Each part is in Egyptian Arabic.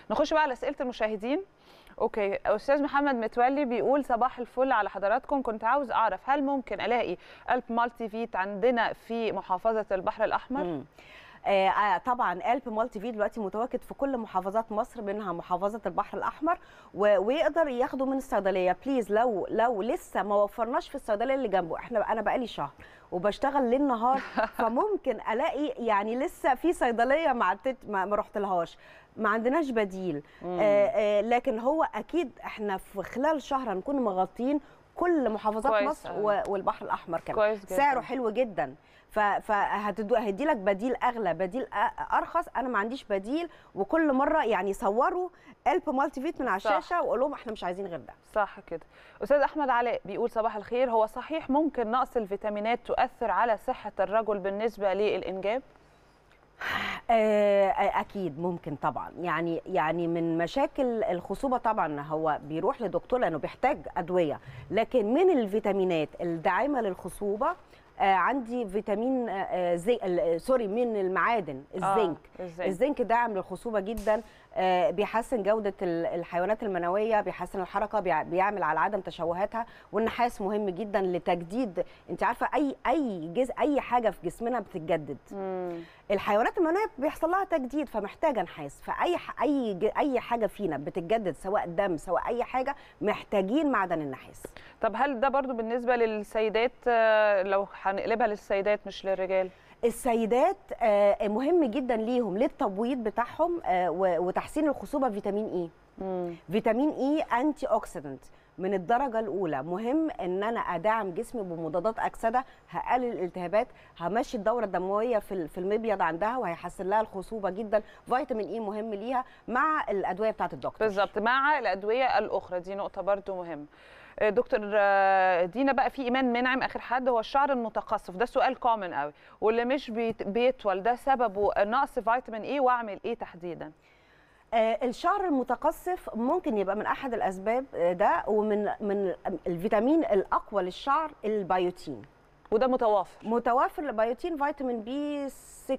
نخش بقى على اسئله المشاهدين اوكي استاذ محمد متولي بيقول صباح الفل على حضراتكم كنت عاوز اعرف هل ممكن الاقي قلب مالتي فيت عندنا في محافظه البحر الاحمر مم. آه آه، طبعا قلب مالتي في دلوقتي متواجد في كل محافظات مصر منها محافظه البحر الاحمر و- ويقدر ياخده من الصيدليه بليز لو لو لسه ما وفرناش في الصيدليه اللي جنبه احنا انا بقالي شهر وبشتغل ليل نهار فممكن الاقي يعني لسه في صيدليه ما عدت ما, ما رحت لهاش ما عندناش بديل آه آه لكن هو اكيد احنا في خلال شهر هنكون مغطين كل محافظات كويس مصر أوي. و- والبحر الاحمر كمان كويس جدا. سعره حلو جدا فهيدي لك بديل اغلى بديل أ- ارخص انا ما عنديش بديل وكل مره يعني صوروا قلب مالتي فيت من على صح. الشاشه وقول لهم احنا مش عايزين غير ده صح كده استاذ احمد علاء بيقول صباح الخير هو صحيح ممكن نقص الفيتامينات تؤثر على صحه الرجل بالنسبه للانجاب آه، اكيد ممكن طبعا يعني يعني من مشاكل الخصوبه طبعا هو بيروح لدكتور لانه بيحتاج ادويه لكن من الفيتامينات الداعمه للخصوبه آه، عندي فيتامين آه، آه، زي ال- سوري من المعادن الزنك آه، الزنك. الزنك داعم للخصوبه جدا آه، بيحسن جوده ال- الحيوانات المنويه بيحسن الحركه بيع- بيعمل على عدم تشوهاتها والنحاس مهم جدا لتجديد انت عارفه اي اي جزء اي حاجه في جسمنا بتتجدد مم. الحيوانات المنويه بيحصل لها تجديد فمحتاجه نحاس فاي ح- اي ج- اي حاجه فينا بتتجدد سواء دم سواء اي حاجه محتاجين معدن النحاس طب هل ده برضو بالنسبه للسيدات آه، لو هنقلبها للسيدات مش للرجال السيدات آه، مهم جدا ليهم للتبويض بتاعهم آه، و- وتحسين الخصوبه فيتامين اي مم. فيتامين اي انتي اوكسيدنت من الدرجه الاولى مهم ان انا ادعم جسمي بمضادات اكسده هقلل الالتهابات همشي الدوره الدمويه في ال- في المبيض عندها وهيحسن لها الخصوبه جدا فيتامين اي مهم ليها مع الادويه بتاعه الدكتور بالظبط مع الادويه الاخرى دي نقطه برضو مهمه آه، دكتور آه، دينا بقى في ايمان منعم اخر حد هو الشعر المتقصف ده سؤال كومن قوي واللي مش بيت- بيطول ده سببه نقص فيتامين ايه واعمل ايه تحديدا آه، الشعر المتقصف ممكن يبقى من احد الاسباب آه، ده ومن من الفيتامين الاقوى للشعر البيوتين وده متوافر متوافر البيوتين فيتامين بي 6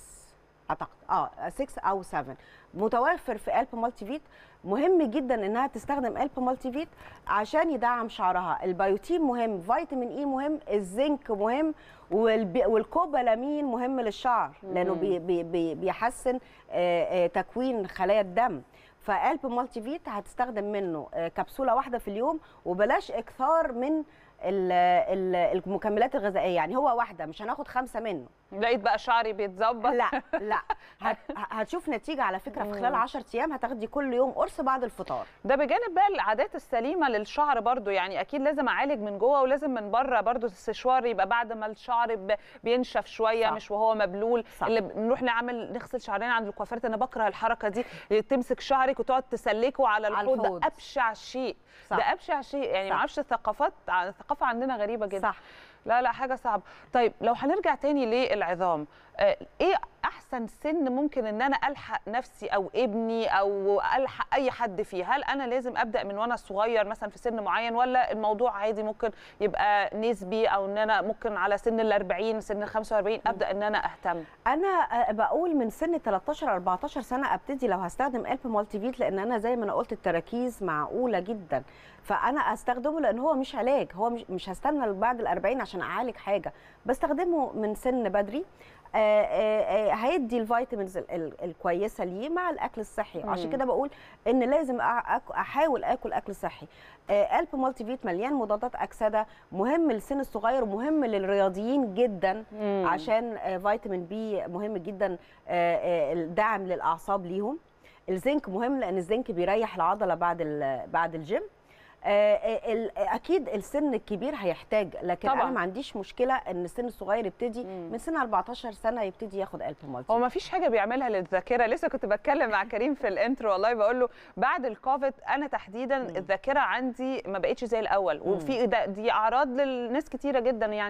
اعتقد اه 6 او 7 متوفر في قلب مالتي فيت مهم جدا انها تستخدم قلب مالتي فيت عشان يدعم شعرها البيوتين مهم فيتامين اي مهم الزنك مهم والب- والكوبالامين مهم للشعر لانه بي بي بي بيحسن آه، آه، تكوين خلايا الدم فقلب مالتي فيت هتستخدم منه آه، كبسوله واحده في اليوم وبلاش اكثار من ال- ال- المكملات الغذائيه يعني هو واحده مش هناخد خمسه منه لقيت بقى شعري بيتظبط لا لا هت هتشوف نتيجه على فكره في خلال 10 ايام هتاخدي كل يوم قرص بعد الفطار ده بجانب بقى العادات السليمه للشعر برضو يعني اكيد لازم اعالج من جوه ولازم من بره برضو السشوار يبقى بعد ما الشعر ب- بينشف شويه صح. مش وهو مبلول صح. اللي بنروح نعمل نغسل شعرنا عند الكوافيرات انا بكره الحركه دي اللي تمسك شعرك وتقعد تسلكه على على الحوض الحوض. ده ابشع شيء صح. ده ابشع شيء يعني صح. ما اعرفش الثقافات الثقافه عندنا غريبه جدا صح لا لا حاجه صعبه طيب لو هنرجع تاني للعظام آه، ايه احسن سن ممكن ان انا الحق نفسي او ابني او الحق اي حد فيه هل انا لازم ابدا من وانا صغير مثلا في سن معين ولا الموضوع عادي ممكن يبقى نسبي او ان انا ممكن على سن ال 40 سن ال 45 ابدا ان انا اهتم انا آه، بقول من سن 13 14 سنه ابتدي لو هستخدم قلب مالتي فيت لان انا زي ما انا قلت التراكيز معقوله جدا فانا استخدمه لان هو مش علاج هو مش, مش هستنى بعد ال 40 عشان اعالج حاجه بستخدمه من سن بدري آه، آه، آه، هيدي الفيتامينز ال- ال- الكويسه ليه مع الاكل الصحي مم. عشان كده بقول ان لازم أع- أك- احاول اكل اكل صحي آه، قلب مالتي فيت مليان مضادات اكسده مهم للسن الصغير ومهم للرياضيين جدا مم. عشان آه، فيتامين بي مهم جدا آه، آه، الدعم للاعصاب ليهم الزنك مهم لان الزنك بيريح العضله بعد ال- بعد الجيم آه، آه، ال- اكيد السن الكبير هيحتاج لكن طبعاً. انا ما عنديش مشكله ان السن الصغير يبتدي مم. من سن 14 سنه يبتدي ياخد قلب مالتي هو ما فيش حاجه بيعملها للذاكره لسه كنت بتكلم مع كريم في الانترو والله بقول له بعد الكوفيد انا تحديدا الذاكره عندي ما بقتش زي الاول وفي ده دي اعراض للناس كتيره جدا يعني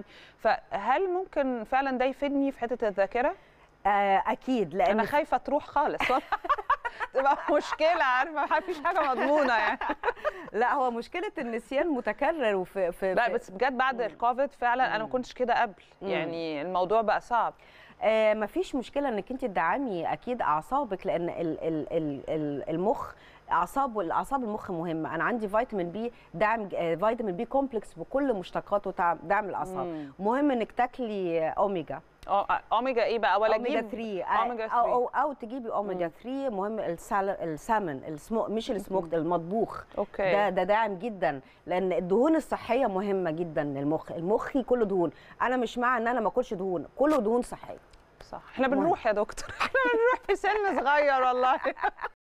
فهل ممكن فعلا ده يفيدني في حته الذاكره آه، اكيد لان انا خايفه تروح خالص والله. تبقى مشكله عارفه ما فيش حاجه مضمونه يعني لا هو مشكله النسيان متكرر وفي في لا في- بس بجد بعد الكوفيد فعلا انا ما كنتش كده قبل مم. يعني الموضوع بقى صعب آه مفيش مشكله انك انت تدعمي اكيد اعصابك لان ال ال ال ال المخ اعصاب والاعصاب المخ مهمه انا عندي فيتامين بي دعم آه، فيتامين بي كومبلكس بكل مشتقاته تع- دعم الاعصاب مم. مهم انك تاكلي اوميجا أو- اوميجا ايه بقى ولا اوميجا اجيب 3 أوميجا أو, 3. او او تجيبي اوميجا 3 مهم السال السامن السمو مش السموك المطبوخ اوكي ده ده داعم جدا لان الدهون الصحيه مهمه جدا للمخ المخ كله دهون انا مش مع ان انا ما اكلش دهون كله دهون صحيه صح احنا مهم. بنروح يا دكتور احنا بنروح في سن صغير والله